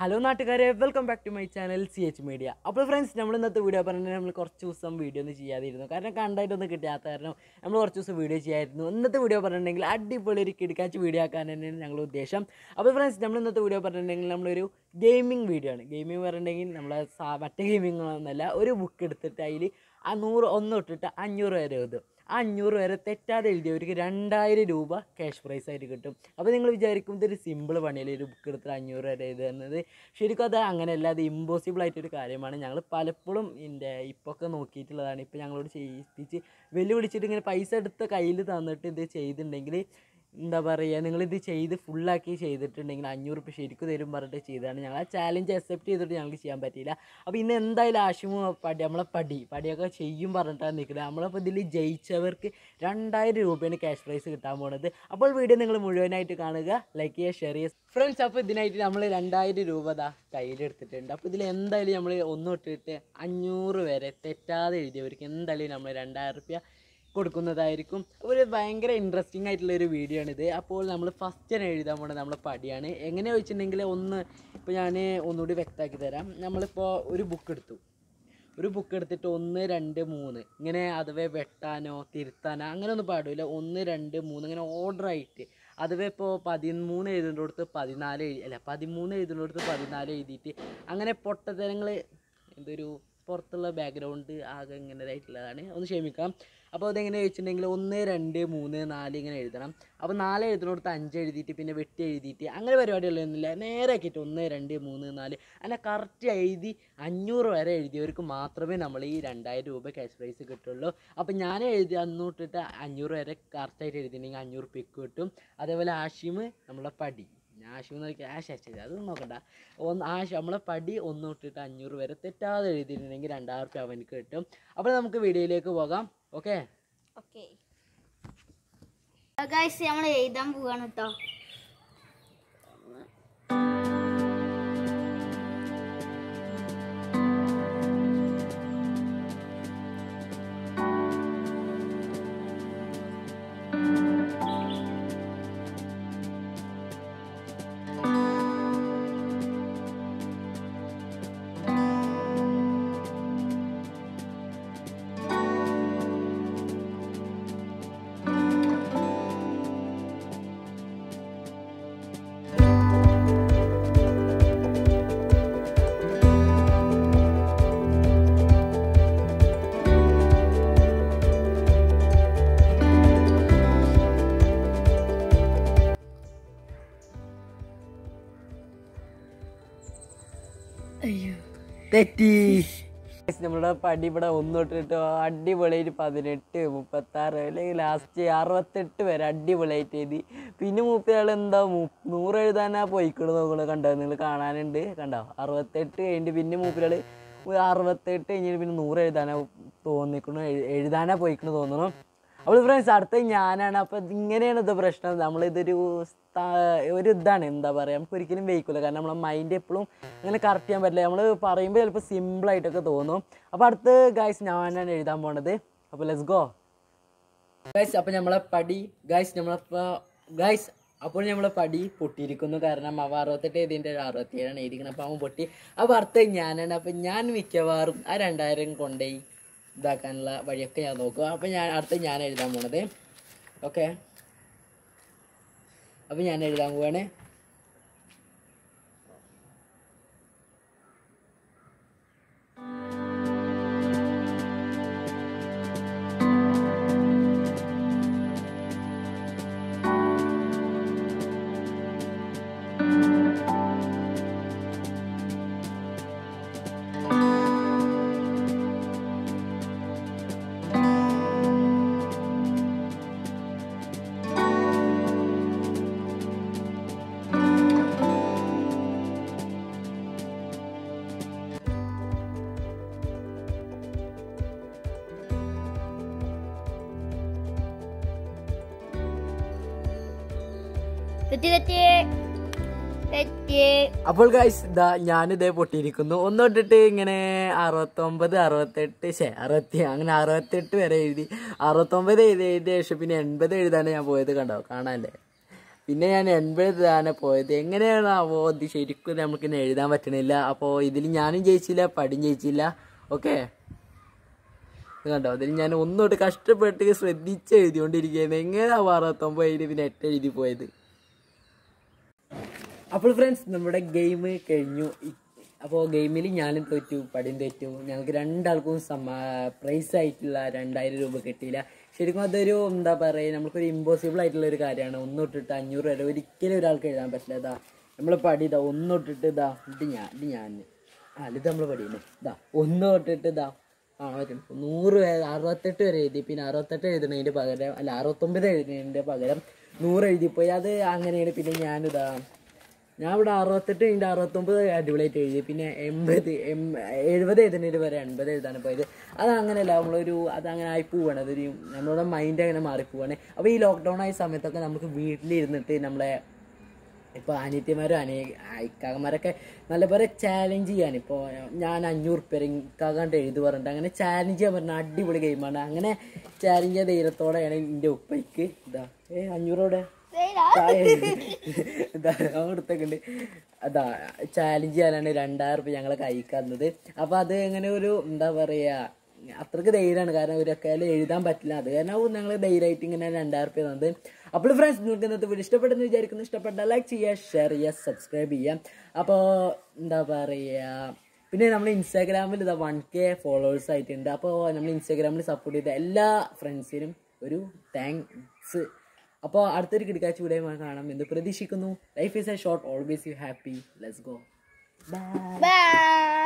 hello നാട്ടുകാരെ welcome back to my channel C H media അപ്പോൾ friends നമ്മൾ ഇന്നത്തെ വീഡിയോ പറഞ്ഞാൽ നമ്മൾ കുറച്ച് ദിവസം വീഡിയോ ഒന്നും ചെയ്യാതിരുന്നു കാരണം കണ്ടായിട്ടൊന്നും കിട്ടാത്ത കാരണം നമ്മൾ കുറച്ച് ദിവസം വീഡിയോ ചെയ്യായിരുന്നു ഇന്നത്തെ വീഡിയോ പറഞ്ഞിട്ടുണ്ടെങ്കിൽ അടിപൊളി ഒരു കിടക്കാച്ച് വീഡിയോ ആക്കാൻ തന്നെയാണ് ഞങ്ങളുടെ ഉദ്ദേശം അപ്പോൾ ഫ്രണ്ട്സ് നമ്മൾ ഇന്നത്തെ വീഡിയോ പറഞ്ഞിട്ടുണ്ടെങ്കിൽ നമ്മളൊരു ഗെയിമിംഗ് വീഡിയോ ആണ് ഗെയിമിംഗ് പറഞ്ഞിട്ടുണ്ടെങ്കിൽ നമ്മളെ സാ മറ്റേ ഗെയിമിങ്ങൊന്നുമല്ല ഒരു ബുക്ക് എടുത്തിട്ട് അതിൽ ആ നൂറ് ഒന്ന് തൊട്ടിട്ട് അഞ്ഞൂറ് വരെ എഴുതും ആ അഞ്ഞൂറ് വരെ തെറ്റാതെ എഴുതിയവർക്ക് രണ്ടായിരം രൂപ ക്യാഷ് പ്രൈസ് ആയിട്ട് കിട്ടും അപ്പോൾ നിങ്ങൾ വിചാരിക്കും ഇതൊരു സിമ്പിൾ പണിയല്ലേ ഒരു ബുക്ക് എടുത്തിട്ട് അഞ്ഞൂറ് വരെ എഴുതുന്നത് ശരിക്കും അത് അങ്ങനെയല്ല അത് ഇമ്പോസിബിൾ ആയിട്ടൊരു കാര്യമാണ് ഞങ്ങൾ പലപ്പോഴും എൻ്റെ ഇപ്പൊക്കെ നോക്കിയിട്ടുള്ളതാണ് ഇപ്പോൾ ഞങ്ങളോട് ചെയ്യിപ്പിച്ച് വെല്ലുവിളിച്ചിട്ട് ഇങ്ങനെ പൈസ എടുത്ത കയ്യിൽ തന്നിട്ട് ഇത് ചെയ്തിട്ടുണ്ടെങ്കിൽ എന്താ പറയുക നിങ്ങളിത് ചെയ്ത് ഫുള്ളാക്കി ചെയ്തിട്ടുണ്ടെങ്കിൽ അഞ്ഞൂറ് റുപ്യ ശരിക്കും തരും പറഞ്ഞിട്ട് ചെയ്തതാണ് ഞങ്ങൾ ആ ചാലഞ്ച് അക്സെപ്റ്റ് ചെയ്തിട്ട് ഞങ്ങൾക്ക് ചെയ്യാൻ പറ്റിയില്ല അപ്പോൾ ഇന്ന് എന്തായാലും ആശുമോ പടി നമ്മളെ പടി പടിയൊക്കെ ചെയ്യും പറഞ്ഞിട്ടാണ് നിൽക്കുന്നത് നമ്മളപ്പോൾ ഇതിൽ ജയിച്ചവർക്ക് രണ്ടായിരം രൂപയാണ് ക്യാഷ് പ്രൈസ് കിട്ടാൻ പോണത് അപ്പോൾ വീഡിയോ നിങ്ങൾ മുഴുവനായിട്ട് കാണുക ലൈക്ക് ചെയ്യുക ഷെയർ ചെയ്യുക ഫ്രണ്ട്സ് അപ്പോൾ ഇതിനായിട്ട് നമ്മൾ രണ്ടായിരം രൂപ ദാ കയ്യിലെടുത്തിട്ടുണ്ട് അപ്പോൾ ഇതിൽ എന്തായാലും നമ്മൾ ഒന്ന് തൊട്ടിട്ട് അഞ്ഞൂറ് വരെ തെറ്റാതെ എഴുതിയവർക്ക് എന്തായാലും നമ്മൾ രണ്ടായിരം റുപ്യ കൊടുക്കുന്നതായിരിക്കും ഒരു ഭയങ്കര ഇൻട്രസ്റ്റിംഗ് ആയിട്ടുള്ള ഒരു വീഡിയോ ആണിത് അപ്പോൾ നമ്മൾ ഫസ്റ്റ് തന്നെ എഴുതാൻ പോകുന്നത് നമ്മളെ പടിയാണ് എങ്ങനെ വെച്ചിട്ടുണ്ടെങ്കിൽ ഒന്ന് ഇപ്പോൾ ഞാൻ ഒന്നുകൂടി വ്യക്തമാക്കി തരാം നമ്മളിപ്പോൾ ഒരു ബുക്ക് എടുത്തു ഒരു ബുക്ക് എടുത്തിട്ട് ഒന്ന് രണ്ട് മൂന്ന് ഇങ്ങനെ അഥവാ വെട്ടാനോ തിരുത്താനോ അങ്ങനെയൊന്നും പാടില്ല ഒന്ന് രണ്ട് മൂന്ന് ഇങ്ങനെ ഓർഡർ ആയിട്ട് അഥവാ ഇപ്പോൾ പതിമൂന്ന് എഴുതുന്നിടത്ത് പതിനാല് എഴുതി അല്ല പതിമൂന്ന് എഴുതുന്നിടത്ത് പതിനാല് എഴുതിയിട്ട് അങ്ങനെ പൊട്ടത്തരങ്ങൾ എന്തൊരു പുറത്തുള്ള ബാക്ക്ഗ്രൗണ്ട് ആകെ ഇങ്ങനെ ആയിട്ടുള്ളതാണ് ഒന്ന് ക്ഷമിക്കാം അപ്പോൾ അതെങ്ങനെ വെച്ചിട്ടുണ്ടെങ്കിൽ ഒന്ന് രണ്ട് മൂന്ന് നാല് ഇങ്ങനെ എഴുതണം അപ്പോൾ നാല് എഴുതുന്നിടത്ത് അഞ്ച് എഴുതിയിട്ട് പിന്നെ വെട്ടി എഴുതിയിട്ട് അങ്ങനെ പരിപാടികളൊന്നുമില്ല നേരെ ആക്കിയിട്ട് ഒന്ന് രണ്ട് മൂന്ന് നാല് അങ്ങനെ കറക്റ്റ് എഴുതി അഞ്ഞൂറ് വരെ എഴുതിയവർക്ക് മാത്രമേ നമ്മൾ ഈ രണ്ടായിരം രൂപ ക്യാഷ് പ്രൈസ് കിട്ടുള്ളൂ അപ്പോൾ ഞാൻ എഴുതി അന്ന് തൊട്ടിട്ട് അഞ്ഞൂറ് വരെ കറക്റ്റായിട്ട് എഴുതിയിട്ടുണ്ടെങ്കിൽ അഞ്ഞൂറ് പിക്ക് കിട്ടും അതേപോലെ ആഷിമ് നമ്മളെ പടി ഞാൻ ആശു നോക്കി ആശ അയച്ചത് അതൊന്നും നോക്കണ്ട ഒന്ന് ആശ നമ്മളെ പടി ഒന്ന് തൊട്ടിട്ട് അഞ്ഞൂറ് വരെ തെറ്റാതെ എഴുതിയിട്ടുണ്ടെങ്കിൽ രണ്ടായിരം റുപ്യ അവനക്ക് കിട്ടും അപ്പോൾ നമുക്ക് വീഡിയോയിലേക്ക് പോകാം ഓക്കെ ഓക്കെ ഗൈസ് നമ്മൾ എഴുതാൻ പോവാണ് കേട്ടോ തെറ്റി നമ്മുടെ പടി ഇവിടെ ഒന്ന് തൊട്ടിട്ട് അടിപൊളിയായിട്ട് പതിനെട്ട് മുപ്പത്താറ് അല്ലെങ്കിൽ ലാസ്റ്റ് അറുപത്തെട്ട് വരെ അടിപൊളിയായിട്ട് എഴുതി പിന്നെ മൂപ്പയാൾ എന്താ മു- നൂറ് എഴുതാനാ പോയിക്കണ് നോക്കണത് കണ്ടോ നിങ്ങൾ കാണാനുണ്ട് കണ്ടോ അറുപത്തെട്ട് കഴിഞ്ഞിട്ട് പിന്നെ മൂപ്പയാൾ അറുപത്തെട്ട് കഴിഞ്ഞിട്ട് പിന്നെ നൂറ് എഴുതാനാ തോന്നിക്കണു എഴു- എഴുതാനാ പോയിക്കണ് തോന്നണു അപ്പോൾ ഫ്രണ്ട്സ് അടുത്ത ഞാനാണ് അപ്പോൾ ഇങ്ങനെയാണ് ഇത് പ്രശ്നം നമ്മളിതൊരു സ്ഥാ- ഒരു ഇതാണ് എന്താ പറയുക നമുക്ക് ഒരിക്കലും വെയ്ക്കില്ല കാരണം നമ്മളെ മൈൻഡ് എപ്പോഴും അങ്ങനെ കറക്റ്റ് ചെയ്യാൻ പറ്റില്ല നമ്മൾ പറയുമ്പോൾ ചിലപ്പോൾ സിമ്പിളായിട്ടൊക്കെ തോന്നും അപ്പോൾ അടുത്ത് ഗൈസ് ഞാനാണ് എഴുതാൻ പോണത് അപ്പോൾ ലെറ്റ്സ് ഗോ ഗൈസ് അപ്പോൾ നമ്മളെ പടി ഗൈസ് നമ്മളിപ്പോൾ ഗൈസ് അപ്പോൾ നമ്മളെ പടി പൊട്ടിയിരിക്കുന്നു കാരണം അവ അറുപത്തെട്ട് എഴുതിൻ്റെ അറുപത്തിയേഴാണ് എഴുതിക്കുന്നത് അപ്പോൾ അവൻ പൊട്ടി അപ്പോൾ അടുത്ത ഞാനാണ് അപ്പോൾ ഞാൻ മിക്കവാറും ആ രണ്ടായിരം കൊണ്ടുപോയി ഇതാക്കാനുള്ള വഴിയൊക്കെ ഞാൻ നോക്കുക അപ്പോൾ ഞാൻ അടുത്ത ഞാൻ എഴുതാൻ പോണത് ഓക്കെ അപ്പോൾ ഞാൻ എഴുതാൻ പോവാണ് തെറ്റി തെറ്റി തെറ്റി അപ്പോൾ ഗൈസ് ഇതാ ഞാനിതേ പൊട്ടിയിരിക്കുന്നു ഒന്ന് തൊട്ടിട്ട് ഇങ്ങനെ അറുപത്തൊമ്പത് അറുപത്തെട്ട് ശേ അറുപത്തി അങ്ങനെ അറുപത്തെട്ട് വരെ എഴുതി അറുപത്തൊമ്പത് എഴുതി എഴുതിയ ശേഷം പിന്നെ എൺപത് എഴുതാനാണ് ഞാൻ പോയത് കണ്ടോ കാണാല്ലേ പിന്നെ ഞാൻ എൺപത് താനെ പോയത് എങ്ങനെയാണാവോ ഇത് ശരിക്കും നമുക്ക് ഇന്ന് എഴുതാൻ പറ്റണില്ല അപ്പോൾ ഇതിൽ ഞാനും ജയിച്ചില്ല പടിയും ജയിച്ചില്ല ഓക്കെ ഇത് കണ്ടോ അതിൽ ഞാൻ ഒന്നോട്ട് കഷ്ടപ്പെട്ട് ശ്രദ്ധിച്ച് എഴുതിക്കൊണ്ടിരിക്കുകയായിരുന്നു എങ്ങനെയാ അറുപത്തൊമ്പത് എഴുതി പിന്നെ എട്ട് എഴുതി പോയത് അപ്പോൾ ഫ്രണ്ട്സ് നമ്മുടെ ഗെയിം കഴിഞ്ഞു അപ്പോൾ ഗെയിമിൽ ഞാനും തോറ്റു പടിയും തോറ്റു ഞങ്ങൾക്ക് രണ്ടാൾക്കും സമ്മാ പ്രൈസ് ആയിട്ടുള്ള രണ്ടായിരം രൂപ കിട്ടിയില്ല ശരിക്കും അതൊരു എന്താ പറയുക നമുക്കൊരു ഇമ്പോസിബിൾ ആയിട്ടുള്ള ഒരു കാര്യമാണ് ഒന്നൊട്ടിട്ട് അഞ്ഞൂറ് വരെ ഒരിക്കലും ഒരാൾക്ക് എഴുതാൻ പറ്റില്ല ഇതാ നമ്മൾ പടി ഇതാ ഒന്നൊട്ടിട്ട് ഇതാ ഇത് ഞാൻ ഇത് ഞാൻ ആ ഇത് നമ്മൾ പടിയുന്നു ഇതാ ഒന്ന് തൊട്ടിട്ട് ഇതാ ആ പറ്റും നൂറ് വരെ അറുപത്തെട്ട് വരെ എഴുതി പിന്നെ അറുപത്തെട്ട് എഴുതുന്നതിൻ്റെ പകരം അല്ല അറുപത്തൊമ്പത് എഴുതുന്നതിൻ്റെ പകരം നൂറ് എഴുതിപ്പോയി അത് അങ്ങനെയാണ് പിന്നെ ഞാനിതാ ഞാൻ ഇവിടെ അറുപത്തെട്ട് കഴിഞ്ഞിട്ട് അറുപത്തൊമ്പത് അടിപൊളിയായിട്ട് എഴുതി പിന്നെ എൺപത് എം എഴുപത് എഴുതുന്നതിന് വരെ എൺപത് എഴുതാണ് പോയത് അത് അങ്ങനെയല്ല നമ്മളൊരു അത് അങ്ങനെ ആയി പോവാണ് അതൊരു നമ്മളുടെ മൈൻഡ് അങ്ങനെ മാറിപ്പോവാണ് അപ്പോൾ ഈ ലോക്ക്ഡൗൺ ആയ സമയത്തൊക്കെ നമുക്ക് വീട്ടിലിരുന്നിട്ട് നമ്മളെ ഇപ്പോൾ അനിയത്തിമാരും അനിയ ഇക്കാക്കന്മാരൊക്കെ നല്ലപോലെ ചാലഞ്ച് ചെയ്യാൻ ഇപ്പോൾ ഞാൻ അഞ്ഞൂറ് ഉറുപ്പ്യ ഇക്കാകാണ്ട് എഴുതി പറഞ്ഞിട്ട് അങ്ങനെ ചാലഞ്ച് ചെയ്യാൻ പറഞ്ഞ അടിപൊളി ഗെയിമാണ് അങ്ങനെ ചാലഞ്ച് ചെയ്ത ധൈര്യത്തോടെയാണ് എൻ്റെ ഉപ്പയ്ക്ക് ഇതാ ഏ അഞ്ഞൂറോടെ അവിടുത്തേക്കുണ്ട് അതാ ചാലഞ്ച് ചെയ്യാനാണ് രണ്ടായിരം റുപ്യ ഞങ്ങളെ കൈക്കുന്നത് അപ്പോൾ അത് അങ്ങനെ ഒരു എന്താ പറയുക അത്രക്ക് ധൈര്യമാണ് കാരണം ഇവരൊക്കെ എഴുതാൻ പറ്റില്ല അത് കാരണം ഞങ്ങൾ ധൈര്യമായിട്ട് ഇങ്ങനെ രണ്ടായിരം റുപ്യ തന്നത് അപ്പോൾ ഫ്രണ്ട്സ് നിങ്ങൾക്ക് ഇന്നത്തെ വീഡിയോ ഇഷ്ടപ്പെട്ടെന്ന് വിചാരിക്കുന്നു ഇഷ്ടപ്പെട്ട ലൈക്ക് ചെയ്യുക ഷെയർ ചെയ്യുക സബ്സ്ക്രൈബ് ചെയ്യുക അപ്പോൾ എന്താ പറയുക പിന്നെ നമ്മൾ ഇൻസ്റ്റാഗ്രാമിൽ ഇതാ വൺ കെ ഫോളോവേഴ്സ് ആയിട്ടുണ്ട് അപ്പോൾ നമ്മൾ ഇൻസ്റ്റാഗ്രാമിൽ സപ്പോർട്ട് ചെയ്ത എല്ലാ ഫ്രണ്ട്സിനും ഒരു താങ്ക്സ് അപ്പോൾ അടുത്തൊരു കിടക്കാച്ച വീഡിയോ കാണാം എന്ന് പ്രതീക്ഷിക്കുന്നു life is a short always you happy let's go bye by